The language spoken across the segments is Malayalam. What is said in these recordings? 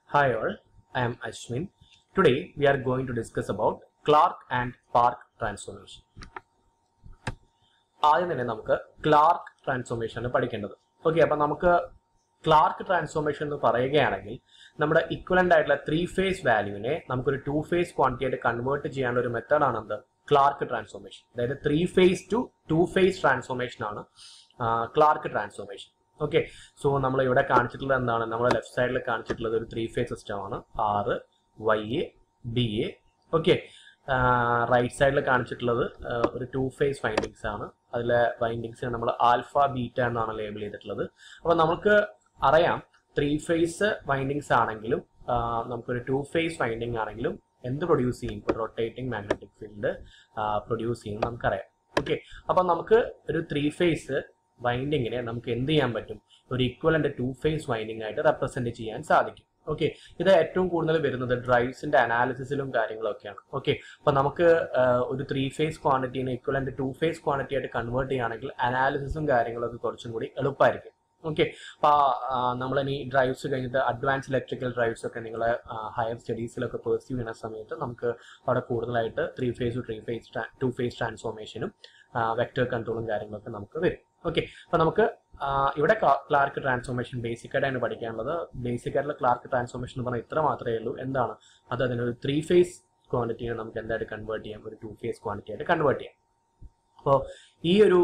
Hi all, I am Ashwin. Today we are going to discuss about Clark and Park transformation. ആദ്യം തന്നെ നമുക്ക് ക്ലാർക്ക് ട്രാൻസ്ഫോർമേഷൻ ആണ് പഠിക്കേണ്ടത് ഓക്കെ അപ്പൊ നമുക്ക് ക്ലാർക്ക് ട്രാൻസ്ഫോർമേഷൻ എന്ന് പറയുകയാണെങ്കിൽ നമ്മുടെ ഇക്വലന്റ് ആയിട്ടുള്ള ത്രീ ഫേസ് വാല്യൂവിനെ നമുക്കൊരു ടു ഫേസ് ക്വാണ്ടിറ്റി ആയിട്ട് കൺവേർട്ട് ചെയ്യാനുള്ള ഒരു മെത്തേഡാണ് എന്ത് ക്ലാർക്ക് ട്രാൻസ്ഫോർമേഷൻ അതായത് three phase to two phase transformation ആണ് ക്ലാർക്ക് ട്രാൻസ്ഫോർമേഷൻ ഓക്കെ സോ നമ്മൾ ഇവിടെ കാണിച്ചിട്ടുള്ളത് എന്താണ് നമ്മൾ ലെഫ്റ്റ് സൈഡിൽ കാണിച്ചിട്ടുള്ളത് ഒരു ത്രീ ഫേസ് സിസ്റ്റം ആണ് R Y A B okay ഓക്കെ റൈറ്റ് സൈഡിൽ കാണിച്ചിട്ടുള്ളത് ആ, ഒരു ടു ഫേസ് വൈൻഡിങ്സ് ആണ് അതിലെ വൈൻഡിങ്സ് നമ്മൾ ആൽഫ ബീറ്റ എന്നാണ് ലേബിൾ ചെയ്തിട്ടുള്ളത് അപ്പോൾ നമുക്ക് അറിയാം ത്രീ ഫേസ് വൈൻഡിങ്സ് ആണെങ്കിലും ആ, നമുക്കൊരു ടു ഫേസ് വൈൻഡിങ് ആണെങ്കിലും എന്ത് പ്രൊഡ്യൂസ് ചെയ്യും ഇപ്പോൾ റൊട്ടേറ്റിംഗ് മാഗ്നറ്റിക് ഫീൽഡ് പ്രൊഡ്യൂസ് ചെയ്യും നമുക്കറിയാം ഓക്കെ അപ്പം നമുക്ക് ഒരു ത്രീ ഫേസ് വൈൻഡിങ്ങിനെ നമുക്ക് എന്ത് ചെയ്യാൻ പറ്റും ഒരു ഇക്വലന്റ് ടു ഫേസ് വൈൻഡിങ് ആയിട്ട് റെപ്രസെന്റ് ചെയ്യാൻ സാധിക്കും ഓക്കെ ഇത് ഏറ്റവും കൂടുതൽ വരുന്നത് ഡ്രൈവ്സിന്റെ അനാലിസിസിലും കാര്യങ്ങളൊക്കെയാണ് ഓക്കെ അപ്പൊ നമുക്ക് ആ, ഒരു ത്രീ ഫേസ് ക്വാണ്ടിറ്റീനെ ഇക്വലന്റ് ടു ഫേസ് ക്വാണ്ടിറ്റി ആയിട്ട് കൺവേർട്ട് ചെയ്യുകയാണെങ്കിൽ അനാലിസിസും കാര്യങ്ങളൊക്കെ കുറച്ചും കൂടി എളുപ്പമായിരിക്കും ഓക്കെ അപ്പൊ നമ്മൾ ഇനി ഡ്രൈവ്സ് കഴിഞ്ഞിട്ട് അഡ്വാൻസ് ഇലക്ട്രിക്കൽ ഡ്രൈവ്സ് ഒക്കെ നിങ്ങൾ ഹയർ സ്റ്റഡീസിലൊക്കെ പെർസ്യൂ ചെയ്യുന്ന സമയത്ത് നമുക്ക് അവിടെ കൂടുതലായിട്ട് three phase three phase two phase ട്രാൻസ്ഫോർമേഷനും വെക്ടർ കൺട്രോളും കാര്യങ്ങളൊക്കെ നമുക്ക് വരും ഓക്കെ അപ്പൊ നമുക്ക് ആ, ഇവിടെ ക്ലാർക്ക് ട്രാൻസ്ഫോർമേഷൻ ബേസിക് ആയിട്ടാണ് പഠിക്കാനുള്ളത് ബേസിക് ആയിട്ടുള്ള ക്ലാർക്ക് ട്രാൻസ്ഫോർമേഷൻ എന്ന് പറഞ്ഞാൽ ഇത്ര മാത്രമേ ഉള്ളൂ എന്താണ് അത് അതിനൊരു ത്രീ ഫേസ് ക്വാണ്ടിറ്റിയെ നമുക്ക് എന്തായിട്ട് കൺവേർട്ട് ചെയ്യാം ഒരു ടു ഫേസ് ക്വാണ്ടിറ്റി ആയിട്ട് കൺവേർട്ട് ചെയ്യാം അപ്പോൾ ഈ ഒരു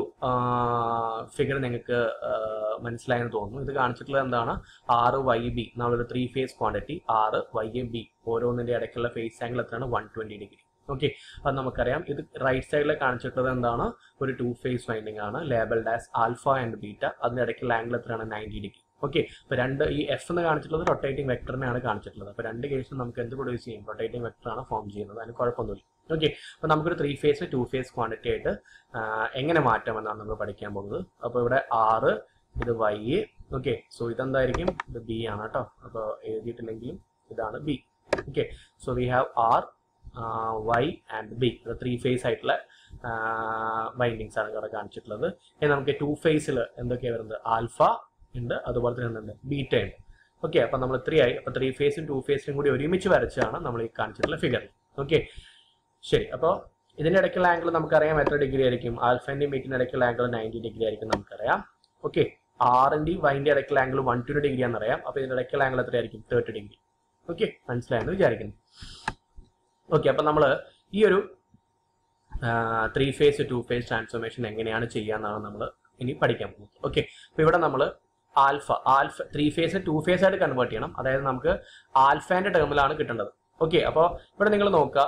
ഫിഗർ നിങ്ങൾക്ക് മനസ്സിലായെന്ന് തോന്നുന്നു ഇത് കാണിച്ചിട്ടുള്ളത് എന്താണ് ആറ് വൈ ബി നമ്മളൊരു three phase quantity R Y A B ഓരോന്നിന്റെ ഇടയ്ക്കുള്ള ഫേസ് ആംഗിൾ എത്രയാണ് വൺ ട്വന്റി ഡിഗ്രി ഓക്കെ അത് നമുക്കറിയാം ഇത് റൈറ്റ് സൈഡിൽ കാണിച്ചിട്ടുള്ളത് എന്താണ് ഒരു ടു ഫേസ് വൈൻഡിങ് ആണ് labelled as alpha and beta അതിന്റെ ഇടയ്ക്കുള്ള ആംഗിൾ എത്രയാണ് നയൻറ്റി ഡിഗ്രി ഓക്കെ അപ്പൊ രണ്ട് ഈ എഫ് എന്ന് കാണിച്ചിട്ടുള്ളത് റൊട്ടേറ്റിംഗ് വെക്ടറിനെയാണ് കാണിച്ചിട്ടുള്ളത് അപ്പൊ രണ്ട് കേസിലും നമുക്ക് എന്ത് പ്രൊഡ്യൂസ് ചെയ്യും റൊട്ടേറ്റിംഗ് വെക്ടർ ആണ് ഫോം ചെയ്യുന്നത് അതിന് കുഴപ്പമൊന്നുമില്ല ഓക്കെ അപ്പൊ നമുക്കൊരു three phase two phase quantity ആയിട്ട് ആ, എങ്ങനെ മാറ്റാമെന്നാണ് നമ്മൾ പഠിക്കാൻ പോകുന്നത് അപ്പോൾ ഇവിടെ ആറ് ഇത് വൈ ഓക്കെ സോ ഇതെന്തായിരിക്കും ഇത് ബി ആണ് കേട്ടോ അപ്പോൾ എഴുതിയിട്ടില്ലെങ്കിലും ഇതാണ് B okay so we have R Y and B three phase ആയിട്ടുള്ള ബൈൻഡിങ്സ് ആണ് ഇവിടെ കാണിച്ചിട്ടുള്ളത് ഇനി നമുക്ക് ടു ഫേസിൽ എന്തൊക്കെയാണ് വരുന്നത് ആൽഫ ഉണ്ട് അതുപോലെ തന്നെ എന്തുണ്ട് ബീറ്റ ഉണ്ട് ഓക്കെ അപ്പൊ നമ്മൾ ത്രീ ആയി അപ്പൊ ത്രീ ഫേസും ടു ഫേസും കൂടി ഒരുമിച്ച് വരച്ചാണ് നമ്മൾ ഈ കാണിച്ചിട്ടുള്ള ഫിഗർ ഓക്കെ ശരി അപ്പോൾ ഇതിന്റെ ഇടയ്ക്കുള്ള ആംഗിൾ നമുക്കറിയാം എത്ര ഡിഗ്രി ആയിരിക്കും ആൽഫന്റെയും ബീറ്റിന്റെ ഇടയ്ക്കുള്ള ആംഗിൾ നയൻറ്റി ഡിഗ്രി ആയിരിക്കും നമുക്കറിയാം ഓക്കെ ആറിന്റെയും വൈൻ്റെ ഇടയ്ക്കുള്ള ആംഗിൾ വൺ ട്വന്റി ഡിഗ്രി ആണെന്നറിയാം അപ്പൊ ഇതിന്റെ ഇടയ്ക്കുള്ള ആംഗിൾ എത്രയായിരിക്കും തേർട്ടി ഡിഗ്രി ഓക്കെ മനസ്സിലായെന്ന് വിചാരിക്കുന്നു ഓക്കെ അപ്പൊ നമ്മൾ ഈ ഒരു three phase two phase transformation എങ്ങനെയാണ് ചെയ്യാന്നാണ് നമ്മൾ ഇനി പഠിക്കാൻ പോകുന്നത് ഓക്കെ അപ്പൊ ഇവിടെ നമ്മൾ alpha alpha three phase two phase ആയിട്ട് കൺവേർട്ട് ചെയ്യണം അതായത് നമുക്ക് ആൽഫാന്റെ ടേമിലാണ് കിട്ടേണ്ടത് ഓക്കെ അപ്പോൾ ഇവിടെ നിങ്ങൾ നോക്കുക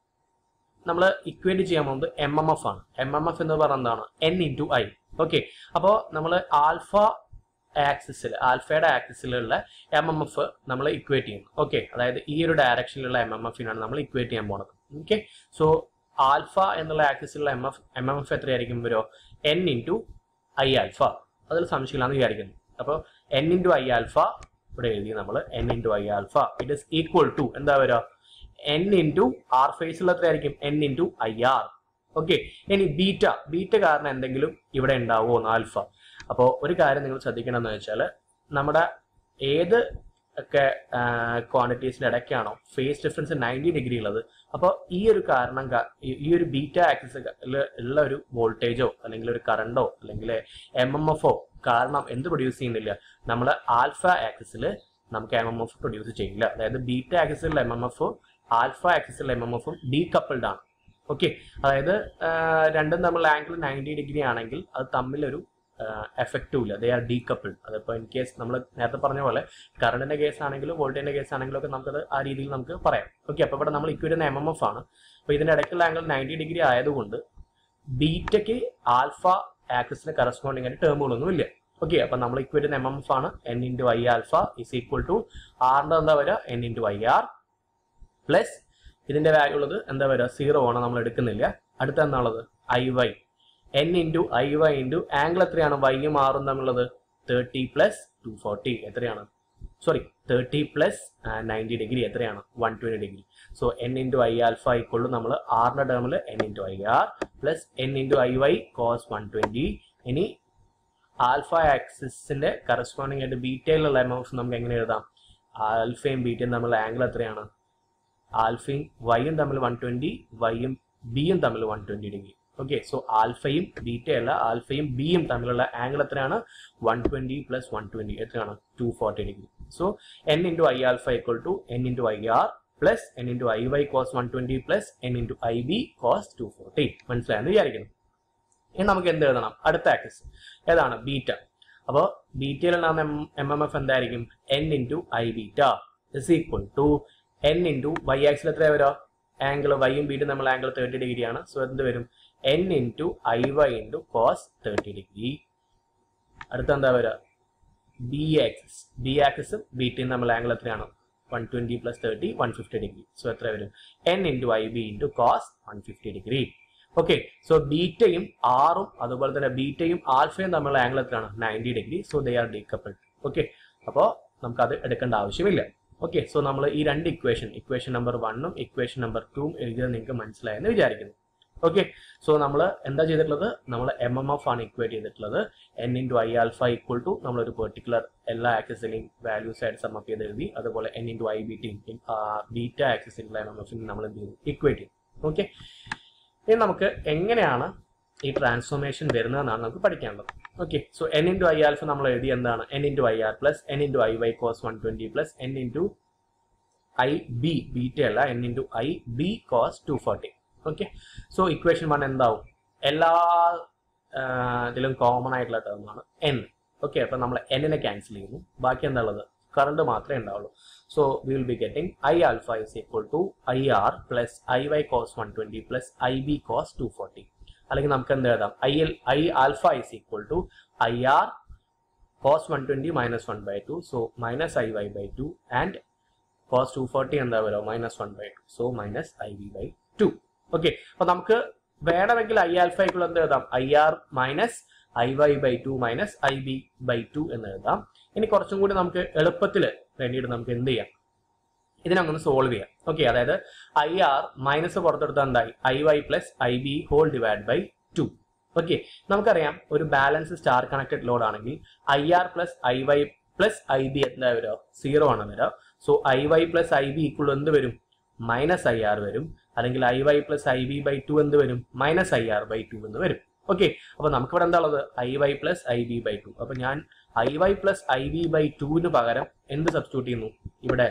നമ്മൾ ഇക്വേറ്റ് ചെയ്യാൻ പോകുന്നത് എം എം എഫ് ആണ് എം എം എഫ് എന്ന് പറയുന്നത് എന്താണ് എൻ ഇൻറ്റു ഐ ഓക്കെ അപ്പോൾ നമ്മൾ ആൽഫ ആക്സിസിൽ ആൽഫയുടെ ആക്സിസിലുള്ള എം എം എഫ് നമ്മൾ ഇക്വേറ്റ് ചെയ്യുന്നു ഓക്കെ അതായത് ഈ ഒരു ഡയറക്ഷനിലുള്ള എം എം എഫിനാണ് നമ്മൾ ഇക്വേറ്റ് ചെയ്യാൻ പോണത് ഓക്കെ സോ ആൽഫ എന്നുള്ള ആക്സിസിലുള്ള M F M M F എത്രയായിരിക്കും വരുമോ എൻ ഇൻറ്റു ഐ ആൽഫ അതിൽ സംശയമില്ലാന്ന് വിചാരിക്കുന്നു അപ്പോൾ എൻ ഇൻറ്റു ഐ ആൽഫ ഇവിടെ എഴുതി നമ്മൾ N into I alpha it is equal to എന്താ വരിക എൻ ഇൻറ്റു ആർ ഫേസിൽ എത്രയായിരിക്കും N into I R okay ഇനി ബീറ്റ ബീറ്റ കാരണം എന്തെങ്കിലും ഇവിടെ ഉണ്ടാവുമോ എന്ന് ആൽഫ അപ്പോൾ ഒരു കാര്യം നിങ്ങൾ ശ്രദ്ധിക്കണമെന്ന് വെച്ചാൽ നമ്മുടെ ഏത് ഒക്കെ ക്വാണ്ടിറ്റീസിന്റെ ഇടയ്ക്കാണോ ഫേസ് ഡിഫറൻസ് നയൻറ്റി ഡിഗ്രി ഉള്ളത് അപ്പോൾ ഈ ഒരു കാരണം കാ- ഈ- ഈ ഒരു ബീറ്റ ആക്സിസ് ഉള്ള ഒരു വോൾട്ടേജോ അല്ലെങ്കിൽ ഒരു കറണ്ടോ അല്ലെങ്കിൽ എം എം എഫോ കാരണം എന്ത് പ്രൊഡ്യൂസ് ചെയ്യുന്നില്ല നമ്മൾ ആൽഫ ആക്സിസിൽ നമുക്ക് എം എം എഫ് പ്രൊഡ്യൂസ് ചെയ്യില്ല അതായത് ബീറ്റ ആക്സിസിലുള്ള എം എം എഫും ആൽഫ ആക്സിസിലുള്ള എം എം എഫും ഡീകപ്പിൾഡ് ആണ് ഓക്കെ അതായത് ആ, രണ്ടും തമ്മിൽ ആംഗിൾ നയൻറ്റി ഡിഗ്രി ആണെങ്കിൽ അത് തമ്മിലൊരു എഫക്റ്റും ഇല്ല ദേ ആർ ഡീകപ്പിൾഡ് അതിപ്പോൾ ഇൻ കേസ് നമ്മൾ നേരത്തെ പറഞ്ഞ പോലെ കറണ്ടിന്റെ കേസ് ആണെങ്കിലും വോൾട്ടേജിന്റെ കേസ് ആണെങ്കിലും ഒക്കെ നമുക്കത് ആ രീതിയിൽ നമുക്ക് പറയാം ഓക്കെ അപ്പോൾ ഇവിടെ നമ്മൾ ഇക്വരുന്ന എം എം എഫ് ആണ് അപ്പോൾ ഇതിന്റെ ഇടയ്ക്കുള്ള ആംഗിൾ നയൻറ്റി ഡിഗ്രി ആയതുകൊണ്ട് ബീറ്റയ്ക്ക് ആൽഫ ആക്സിസിന് കറസ്പോണ്ടിങ് ആയിട്ട് ടേമുകളൊന്നും ഇല്ല ഓക്കെ അപ്പൊ നമ്മൾ ഇക്വേറ്റ് എം എം എഫ് ആണ് N into I alpha is equal to ആറിന്റെ എന്താ വരിക N into I R plus ഇതിന്റെ വാല്യൂ ഉള്ളത് എന്താ വരിക സീറോ ആണ് നമ്മൾ എടുക്കുന്നില്ല അടുത്ത എന്താണുള്ളത് I Y N into I Y into angle എത്രയാണ് വൈയും ആറും തമ്മിലുള്ളത് തേർട്ടി പ്ലസ് ടു ഫോർട്ടി എത്രയാണ് sorry thirty plus ninety degree എത്രയാണ് one twenty degree so N into I alpha equal നമ്മൾ ആറിന്റെ ടേമിൽ N into I R plus N into I Y cos one twenty ഇനി ആൽഫ ആക്സിസിന്റെ കറസ്പോണ്ടിങ് ആയിട്ട് ബീറ്റയിലുള്ള എം എഫ് നമുക്ക് എങ്ങനെ എഴുതാം ആൽഫയും ബീറ്റയും തമ്മിലുള്ള ആംഗിൾ എത്രയാണ് ആൽഫയും വൈയും തമ്മിൽ വൺ ട്വന്റി വൈയും ബിയും തമ്മിൽ one twenty degree okay so ആൽഫയും ബീറ്റയല്ല ആൽഫയും ബിയും തമ്മിലുള്ള ആംഗിൾ എത്രയാണ് one twenty plus one twenty എത്രയാണ് two forty degree so N into I alpha equal to N into I R plus N into I Y cos one twenty plus N into I B cos two forty മനസ്സിലായെന്ന് വിചാരിക്കുന്നു ഇനി നമുക്ക് എന്ത് എഴുതണം അടുത്ത ആക്സിസ് ഏതാണ് ബീറ്റ അപ്പോൾ ബീറ്റയിൽ ഉണ്ടാകുന്ന എം എം എഫ് എന്തായിരിക്കും N into I beta is equal to N into Y ആക്സിൽ എത്ര വരാ ആംഗിൾ വൈയും ബീറ്റും നമ്മൾ ആംഗിൾ തേർട്ടി ഡിഗ്രി ആണ് സോ എന്ത് വരും N into I Y into cos thirty degree അടുത്ത എന്താ വരിക ബി ആക്സിസ് ബി ആക്സിസും ബീറ്റയും നമ്മൾ ആംഗിൾ എത്രയാണ് one twenty plus thirty one fifty degree so എത്ര വരും N into I B into cos one fifty degree okay so ബീറ്റയും ആറും അതുപോലെ തന്നെ ബീറ്റയും ആൽഫയും തമ്മിലുള്ള ആംഗിൾ എത്രയാണ് ninety degree so they are decoupled okay അപ്പോൾ നമുക്കത് എടുക്കേണ്ട ആവശ്യമില്ല ഓക്കെ സോ നമ്മൾ ഈ രണ്ട് ഇക്വേഷൻ ഇക്വേഷൻ നമ്പർ വണ്ണും ഇക്വേഷൻ നമ്പർ ടൂവും എഴുതിയത് നിങ്ങൾക്ക് മനസ്സിലായെന്ന് വിചാരിക്കുന്നു ഓക്കെ സോ നമ്മൾ എന്താ ചെയ്തിട്ടുള്ളത് നമ്മൾ എം എം എഫ് ആണ് ഇക്വേറ്റ് ചെയ്തിട്ടുള്ളത് N into I alpha equal to നമ്മളൊരു പെർട്ടിക്കുലർ എല്ലാ ആക്സിസിലെയും വാല്യൂസ് ആയിട്ട് സമ്മപ്പ് ചെയ്ത് എഴുതി അതുപോലെ N into I B T beta ആക്സിസിലുള്ള എം എം എഫിന് നമ്മൾ എന്ത് ചെയ്തു ഇക്വേറ്റ് ചെയ്തു ഓക്കെ ഇനി നമുക്ക് എങ്ങനെയാണ് ഈ ട്രാൻസ്ഫോർമേഷൻ വരുന്നതെന്നാണ് നമുക്ക് പഠിക്കാനുള്ളത് okay so N into I alpha നമ്മൾ എഴുതി എന്താണ് N into I R plus N into I Y cos one twenty plus N into I B beta അല്ല N into I B cos two forty okay so equation one എന്താവും എല്ലാ ഇതിലും കോമൺ ആയിട്ടുള്ള ടേമാണ് എൻ ഓക്കെ അപ്പൊ നമ്മൾ എന്നിനെ ക്യാൻസൽ ചെയ്യുന്നു ബാക്കി എന്താ ഉള്ളത് കറണ്ട് മാത്രമേ ഉണ്ടാവുള്ളൂ so we will be getting I alpha is equal to I R plus I Y cos one twenty plus I B cos two forty അല്ലെങ്കിൽ നമുക്ക് എന്ത് എഴുതാം I L I alpha is equal to I R cos one twenty minus one by two so minus I Y by two and cos two forty എന്താ വരിക minus one by two so minus I V by two okay അപ്പൊ നമുക്ക് വേണമെങ്കിൽ ഐ ആൽഫയ്ക്കുള്ള എന്ത് എഴുതാം I R minus I Y by two minus I B by two എന്ന് എഴുതാം ഇനി കുറച്ചും കൂടി നമുക്ക് എളുപ്പത്തിൽ വേണ്ടിയിട്ട് നമുക്ക് എന്ത് ചെയ്യാം ഇതിനങ്ങനെ സോൾവ് ചെയ്യാം ഓക്കെ അതായത് ഐ ആർ മൈനസ് പുറത്തെടുത്താൽ എന്തായി I Y plus I B whole divide by two okay നമുക്കറിയാം ഒരു ബാലൻസ് സ്റ്റാർ കണക്റ്റഡ് ലോഡ് ആണെങ്കിൽ I R plus I Y plus I B എന്താ വരിക സീറോ ആണ് വരിക so I Y plus I B equal എന്ത് വരും മൈനസ് ഐ ആർ വരും അല്ലെങ്കിൽ I Y plus I B by two എന്ത് വരും minus I R by two എന്ന് വരും ഓക്കെ അപ്പൊ നമുക്കിവിടെ എന്താ ഉള്ളത് I Y plus I B by two അപ്പൊ ഞാൻ I Y plus I B by ടുവിന് പകരം എന്ത് സബ്സ്റ്റിറ്റ്യൂട്ട് ചെയ്യുന്നു ഇവിടെ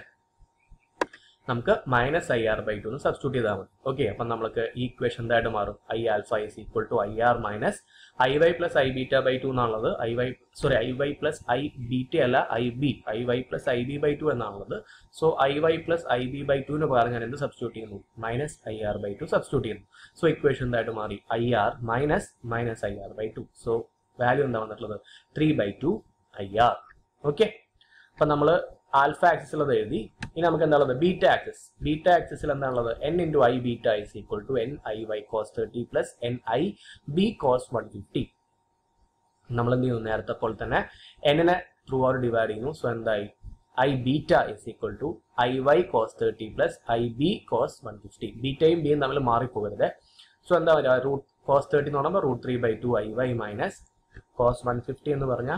നമുക്ക് minus I R by two എന്ന് സബ്സ്റ്റിറ്റ്യൂട്ട് ചെയ്താൽ മതി ഓക്കെ അപ്പം നമുക്ക് ഈ ഇക്വേഷൻ എന്തായിട്ട് മാറും I alpha is equal to I R minus I Y plus I beta by two എന്നുള്ളത് I Y sorry I Y plus I beta അല്ല I B I Y plus I B by two എന്നാണുള്ളത് so I Y plus I B by ടുവിന് പകരം ഞാൻ എന്ത് സബ്സ്റ്റിറ്റ്യൂട്ട് ചെയ്യുന്നു minus I R by two substitute ചെയ്യുന്നു സോ ഇക്വേഷൻ എന്തായിട്ട് മാറി I R minus minus I R by two so value എന്താ വന്നിട്ടുള്ളത് three by two I R okay അപ്പം നമ്മൾ ആൽഫ ആക്സിസിൽ അത് എഴുതി ഇനി നമുക്ക് എന്താ ഉള്ളത് ബീറ്റ ആക്സിസ് ബീറ്റ ആക്സിസിൽ എന്താണുള്ളത് N into I beta is equal to N I Y cos thirty plus N I B cos one fifty നമ്മൾ എന്ത് ചെയ്യുന്നു നേരത്തെ പോലെ തന്നെ എന്നിനെ ത്രൂ ഔട്ട് ഡിവൈഡ് ചെയ്യുന്നു സോ എന്തായി I beta is equal to I Y cos thirty plus I B cos one fifty ബീറ്റയും ബിയും തമ്മിൽ മാറിപ്പോകരുത് സോ എന്താ പറയുക റൂട്ട് കോസ് തേർട്ടി എന്ന് പറയുമ്പോൾ root three by two I Y minus cos one fifty എന്ന് പറഞ്ഞാൽ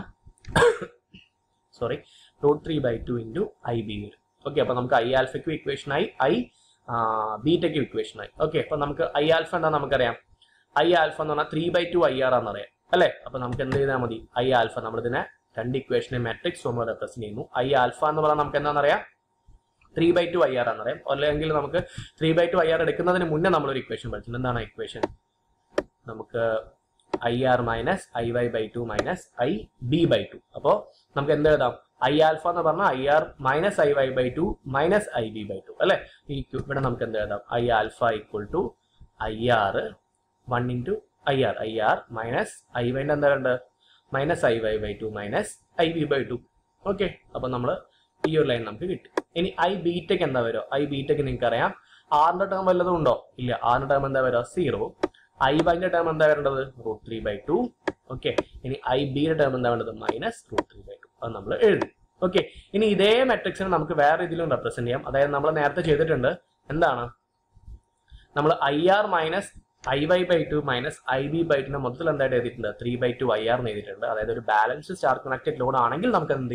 sorry root three by two into I B വരും ഓക്കെ അപ്പോൾ നമുക്ക് ഐ ആൽഫയ്ക്കും ഇക്വേഷൻ ആയി ഐ ബീറ്റയ്ക്കും ഇക്വേഷൻ ആയി ഓക്കെ അപ്പോൾ നമുക്ക് ഐ ആൽഫ എന്താ നമുക്കറിയാം ഐ ആൽഫ എന്ന് പറഞ്ഞാൽ three by two I R ആണെന്നറിയാം അല്ലേ അപ്പോൾ നമുക്ക് എന്ത് ചെയ്താൽ മതി ഐ ആൽഫ നമ്മളിതിനെ രണ്ട് ഇക്വേഷനെ മാട്രിക്സ് ഫോം റെപ്രസെന്റ് ചെയ്യുന്നു ഐ ആൽഫ എന്ന് പറഞ്ഞാൽ നമുക്ക് എന്താണെന്നറിയാം three by two I R ആണെന്നറിയാം അല്ലെങ്കിൽ നമുക്ക് three by two I R എടുക്കുന്നതിന് മുന്നേ നമ്മളൊരു ഇക്വേഷൻ പഠിച്ചിട്ടുണ്ട് എന്താണ് ഇക്വേഷൻ നമുക്ക് I R minus I Y by two minus I B by two അപ്പോൾ നമുക്ക് എന്ത് എഴുതാം ഐ ആൽഫ എന്ന് പറഞ്ഞാൽ I R minus I Y by two minus I B by two അല്ലെ ഈ ഇവിടെ നമുക്ക് എന്ത് എഴുതാം I alpha equal to I R one into I R I R minus I വൈൻ്റെ എന്താ വേണ്ടത് minus I Y by two minus I B by two okay അപ്പോൾ നമ്മൾ ഈ ഒരു ലൈൻ നമുക്ക് കിട്ടും ഇനി ഐ ബീറ്റയ്ക്ക് എന്താ വരിക ഐ ബീറ്റയ്ക്ക് നിങ്ങൾക്ക് അറിയാം ആറിന്റെ ടേം വല്ലതും ഉണ്ടോ ഇല്ല ആറിന്റെ ടേം എന്താ വരിക സീറോ ഐ വൈന്റെ ടേം എന്താ വരേണ്ടത് root three by two okay ഇനി ഐ ബിയുടെ ടേം എന്താ വേണ്ടത് minus root three by two അത് നമ്മൾ എഴുതി ഓക്കെ ഇനി ഇതേ മെട്രിക്സിനെ നമുക്ക് വേറെ രീതിയിലും റെപ്രസെന്റ് ചെയ്യാം അതായത് നമ്മൾ നേരത്തെ ചെയ്തിട്ടുണ്ട് എന്താണ് നമ്മൾ I R minus I Y by two minus I B by ടുന്റെ മൊത്തത്തിൽ എന്തായിട്ട് എഴുതിയിട്ടുണ്ട് three by two I R എന്ന് എഴുതിയിട്ടുണ്ട് അതായത് ഒരു ബാലൻസ് സ്റ്റാർ കണക്റ്റഡ് ലോഡ് ആണെങ്കിൽ നമുക്ക് എന്ത് ചെയ്യാം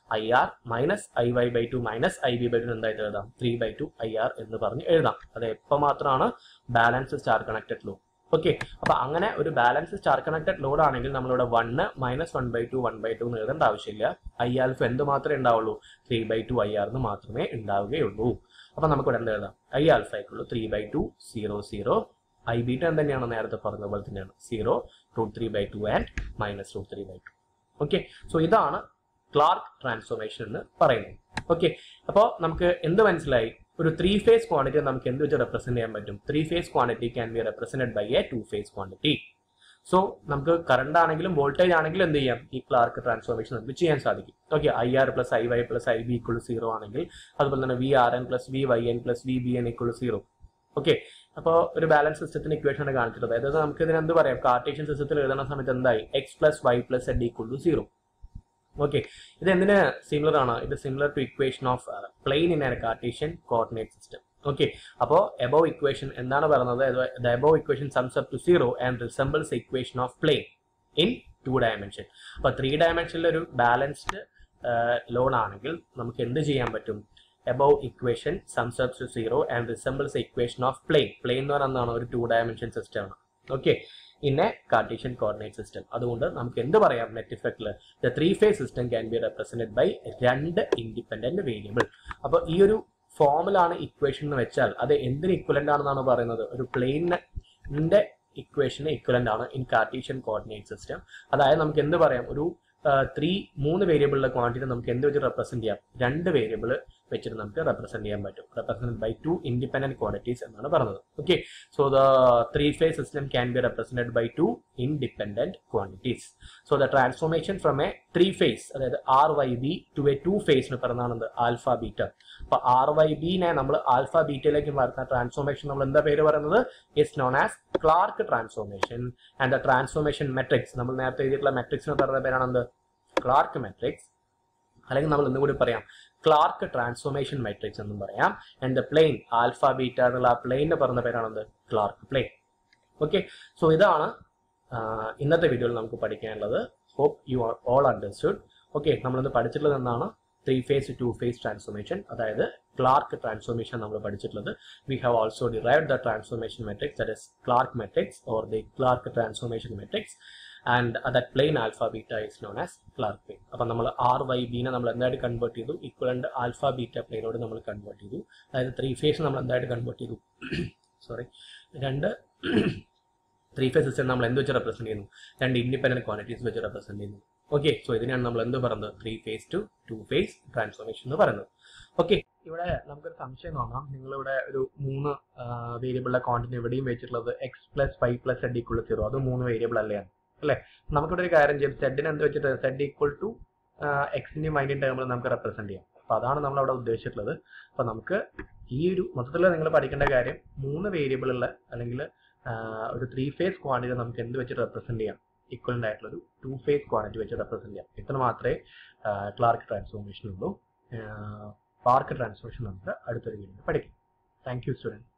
I R minus I Y by two minus I B by two എന്തായിട്ട് എഴുതാം three by two I R എന്ന് പറഞ്ഞ് എഴുതാം അത് എപ്പോൾ മാത്രമാണ് balance star connected load okay അപ്പൊ അങ്ങനെ ഒരു ബാലൻസ് സ്റ്റാർ കണക്റ്റഡ് ലോഡ് ആണെങ്കിൽ നമ്മളിവിടെ one minus one by two one by two എന്ന് എഴുതേണ്ട ആവശ്യമില്ല ഐ ആൽഫ് എന്ത് മാത്രമേ ഉണ്ടാവുള്ളൂ three by two I R എന്ന് മാത്രമേ ഉണ്ടാവുകയുള്ളൂ അപ്പൊ നമുക്കിവിടെ എന്ത് എഴുതാം ഐ ആൽഫയ്ക്കുള്ളൂ three by two zero zero I beta തന്നെയാണ് നേരത്തെ പറഞ്ഞ പോലെ തന്നെയാണ് zero root three by two and minus root three by two okay so ഇതാണ് ക്ലാർക്ക് ട്രാൻസ്ഫോർമേഷൻ എന്ന് പറയുന്നത് ഓക്കെ അപ്പോൾ നമുക്ക് എന്ത് മനസ്സിലായി ഒരു ത്രീ ഫേസ് ക്വാണ്ടിറ്റി നമുക്ക് എന്ത് വെച്ച് റെപ്രസെന്റ് ചെയ്യാൻ പറ്റും three phase quantity can be represented by a two phase quantity so നമുക്ക് കറണ്ട് ആണെങ്കിലും വോൾട്ടേജ് ആണെങ്കിലും എന്ത് ചെയ്യാം ഈ ക്ലാർക്ക് ട്രാൻസ്ഫോർമേഷൻ നമുക്ക് ചെയ്യാൻ സാധിക്കും okay I R plus I Y plus I B equal zero ആണെങ്കിൽ അതുപോലെ തന്നെ V R N plus V Y N plus V B N equal zero okay അപ്പോൾ ഒരു ബാലൻസ് സിസ്റ്റത്തിന് ഇക്വേഷൻ ആണ് കാണിച്ചിട്ടുള്ളത് അതായത് നമുക്ക് ഇതിന് എന്ത് പറയാം കാർട്ടേഷ്യൻ സിസ്റ്റത്തിൽ എഴുതുന്ന സമയത്ത് എന്തായി X plus Y plus Z equal to zero okay ഇത് എന്തിന് സിമിലർ ആണ് ഇത് similar to equation of plane in a Cartesian coordinate system okay അപ്പോൾ എബോവ് ഇക്വേഷൻ എന്താണ് പറയുന്നത് the above equation sums up to zero and resembles equation of plane in two dimension അപ്പോൾ ത്രീ ഡയമെൻഷനിൽ ഒരു ബാലൻസ്ഡ് ലോൺ ആണെങ്കിൽ നമുക്ക് എന്ത് ചെയ്യാൻ പറ്റും above equation sums up to zero and resembles equation of plain plane എന്ന് പറയുന്നത് എന്താണ് ഒരു ടു ഡയമെൻഷൻ സിസ്റ്റം ആണ് okay in a Cartesian coordinate system അതുകൊണ്ട് നമുക്ക് എന്ത് പറയാം നെറ്റ് ഇഫക്റ്റിൽ the three phase system can be represented by രണ്ട് ഇൻഡിപെൻഡന്റ് വേരിയബിൾ അപ്പോൾ ഈ ഒരു ഫോമിലാണ് ഇക്വേഷൻ എന്ന് വെച്ചാൽ അത് എന്തിന് ഇക്വലന്റ് ആണെന്നാണ് പറയുന്നത് ഒരു പ്ലെയിനിന്റെ ഇക്വേഷന് ഇക്വലന്റ് ആണ് ഇൻ കാർട്ടീഷ്യൻ കോർഡിനേറ്റ് സിസ്റ്റം അതായത് നമുക്ക് എന്ത് പറയാം ഒരു ത്രീ മൂന്ന് വേരിയബിളിലെ ക്വാണ്ടിറ്റി നമുക്ക് എന്ത് വെച്ച് റെപ്രസെന്റ് ചെയ്യാം രണ്ട് വേരിയബിൾ വെച്ചിട്ട് നമുക്ക് റെപ്രസെന്റ് ചെയ്യാൻ പറ്റും represent by two independent quantities എന്നാണ് പറഞ്ഞത് okay so the three phase system can be represented by two independent quantities so the transformation from a three phase അതായത് R Y B to a two ഫേസിന് പറഞ്ഞാണെന്ത് ആൽഫ ബീറ്റ അപ്പൊ ആർ വൈ ബിനെ നമ്മൾ ആൽഫ ബീറ്റയിലേക്ക് മാറുന്ന ട്രാൻസ്ഫോർമേഷൻ നമ്മൾ എന്താ പേര് പറയുന്നത് is known as Clarke transformation and the transformation matrix നമ്മൾ നേരത്തെ എഴുതിയിട്ടുള്ള മെട്രിക്സിന് പറയുന്ന പേരാണ് എന്ത് ക്ലാർക്ക് മെട്രിക്സ് അല്ലെങ്കിൽ നമ്മൾ ഇന്നും കൂടി പറയാം ക്ലാർക്ക് ട്രാൻസ്ഫോർമേഷൻ മെട്രിക്സ് എന്നും പറയാം and the plane alpha beta എന്നുള്ള ആ പ്ലെയിനിന്റെ പറഞ്ഞ പേരാണെന്ത് ക്ലാർക്ക് പ്ലെയിൻ ഓക്കെ സോ ഇതാണ് ഇന്നത്തെ വീഡിയോയിൽ നമുക്ക് പഠിക്കാനുള്ളത് hope you are all understood okay നമ്മളിന്ന് പഠിച്ചിട്ടുള്ളത് എന്താണ് three phase two phase transformation അതായത് ക്ലാർക്ക് ട്രാൻസ്ഫോർമേഷൻ നമ്മൾ പഠിച്ചിട്ടുള്ളത് we have also derived the transformation matrix that is Clarke matrix or the Clarke transformation matrix and that plane alpha beta is known as Clarke plane അപ്പം നമ്മൾ ആർ വൈ ബീനെ നമ്മൾ എന്തായിട്ട് കൺവേർട്ട് ചെയ്തു ഈക്വലന്റ് ആൽഫ ബീറ്റ പ്ലെയിനോട് നമ്മൾ കൺവേർട്ട് ചെയ്തു അതായത് ത്രീ ഫേസ് നമ്മൾ എന്തായിട്ട് കൺവേർട്ട് ചെയ്തു സോറി രണ്ട് ത്രീ ഫേസ് സിസ്റ്റം നമ്മൾ എന്ത് വെച്ച് റെപ്രസെന്റ് ചെയ്യുന്നു രണ്ട് ഇൻഡിപെൻഡന്റ് ക്വാണ്ടിറ്റീസ് വെച്ച് റെപ്രസെന്റ് ചെയ്യുന്നു ഓക്കെ സോ ഇതിനാണ് നമ്മൾ എന്ത് പറയുന്നത് three phase to two phase transformation എന്ന് പറയുന്നത് ഓക്കെ ഇവിടെ നമുക്കൊരു സംശയം തോന്നാം നിങ്ങളിവിടെ ഒരു മൂന്ന് വേരിയബിളിലെ ക്വാണ്ടിറ്റി എവിടെയും വെച്ചിട്ടുള്ളത് X plus five plus Z equal zero അത് മൂന്ന് വേരിയബിൾ അല്ലേ അല്ലേ നമുക്കിവിടെ ഒരു കാര്യം ചെയ്യും സെഡിന് എന്ത് വെച്ചിട്ട് സെഡ് ഈക്വൽ ടു എക്സിന്റെയും വൈൻ്റെയും ടേമിൽ നമുക്ക് റെപ്രസെന്റ് ചെയ്യാം അപ്പൊ അതാണ് നമ്മൾ അവിടെ ഉദ്ദേശിച്ചിട്ടുള്ളത് അപ്പൊ നമുക്ക് ഈ ഒരു മൊത്തത്തിൽ നിങ്ങൾ പഠിക്കേണ്ട കാര്യം മൂന്ന് വേരിയബിളുള്ള അല്ലെങ്കിൽ ഒരു ത്രീ ഫേസ് ക്വാണ്ടിറ്റി നമുക്ക് എന്ത് വെച്ച് റെപ്രസെന്റ് ചെയ്യാം ഇക്വലന്റ് ആയിട്ടുള്ള ഒരു ടു ഫേസ് ക്വാണ്ടിറ്റി വെച്ച് റെപ്രസെന്റ് ചെയ്യാം ഇത്ര മാത്രമേ ക്ലാർക്ക് ട്രാൻസ്ഫോർമേഷൻ ഉള്ളൂ പാർക്ക് ട്രാൻസ്ഫോർമേഷൻ നമുക്ക് അടുത്തൊരു വീഡിയോയിൽ പഠിക്കാം താങ്ക് യു സ്റ്റുഡൻറ്റ്